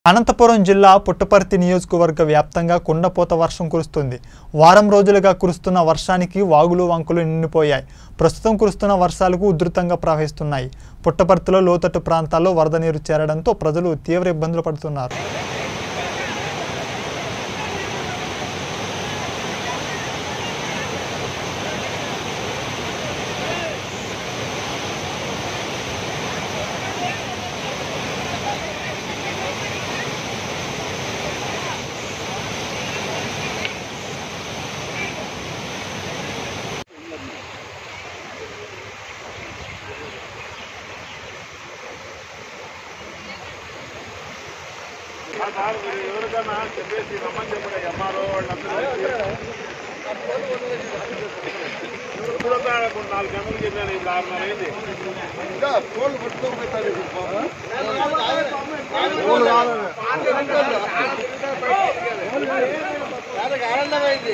అనంతపురం జిల్లా పుట్టపర్తి నియోజకవర్గ వ్యాప్తంగా కుండపోత వర్షం కురుస్తుంది వారం రోజులుగా కురుస్తున్న వర్షానికి వాగులు వంకలు నిండిపోయాయి ప్రస్తుతం కురుస్తున్న వర్షాలకు ఉధృతంగా ప్రవహిస్తున్నాయి పుట్టపర్తిలో లోతట్టు ప్రాంతాల్లో వరద నీరు చేరడంతో ప్రజలు తీవ్ర ఇబ్బందులు పడుతున్నారు సార్ మీరు ఎవరికైనా చెప్పేసి రమ్మని చెప్పండి ఎంఆర్ఓ వాళ్ళందరూ ఇప్పుడు ఒక నాలుగు గంటలు చెప్పాను ఇప్పుడు ఆరున్నర అయింది ఆనందమైంది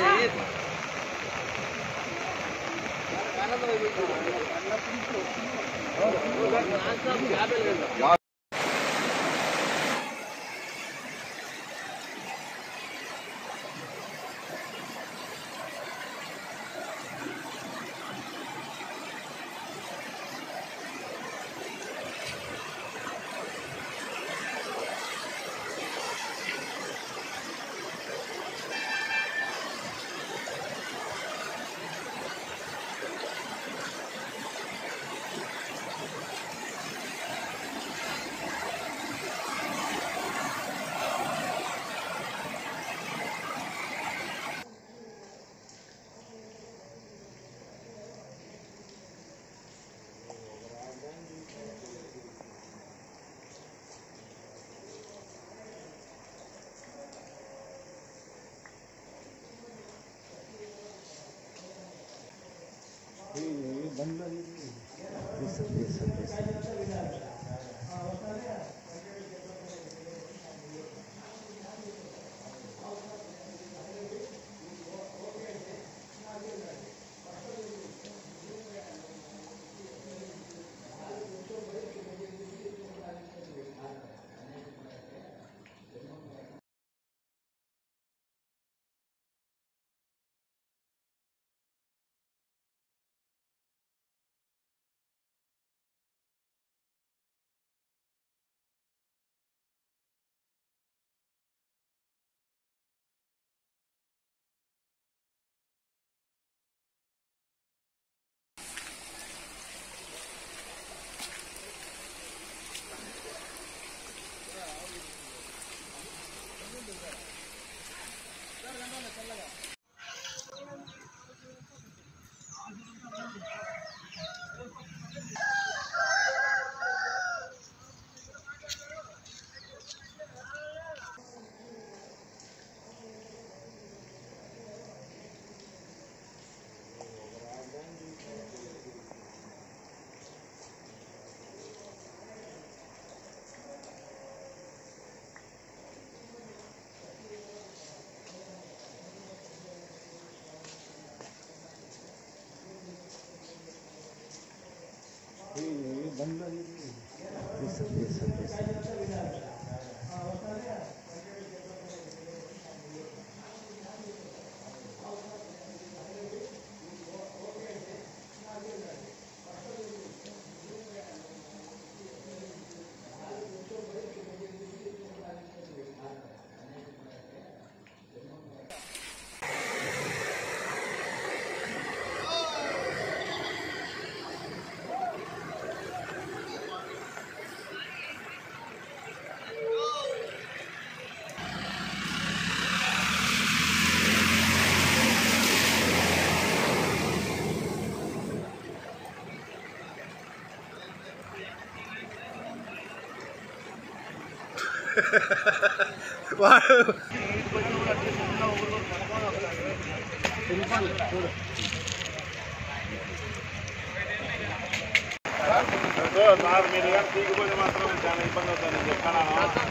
సార్ మీరు కానీ తీగిపోతే మాత్రం చాలా ఇబ్బంది అవుతుంది నేను చెప్తాను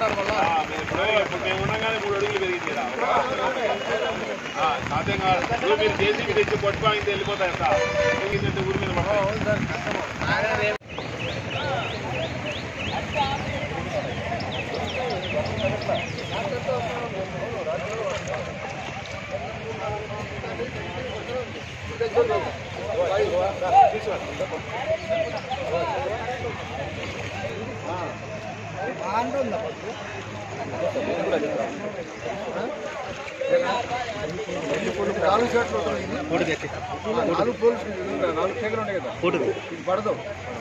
ఆ, మీరు ఇప్పుడు ఇప్పుడు మేము ఉండగానే మూడు అడుగులు పెరిగింది కదా ఆ, సాధ్యం కాదు ఇప్పుడు మీరు జేసీబీ తెచ్చి పట్టుకోవాలి వెళ్ళిపోతాయి సార్ పెరిగిందంటే ఊరి మీద పడతాయి ఆయన రేపు నాలుగు షర్ట్లు ఉన్నాయి. నాలుగు పోలీసులు నాలుగు చీకలు ఉన్నాయి కదా ఇది పడదు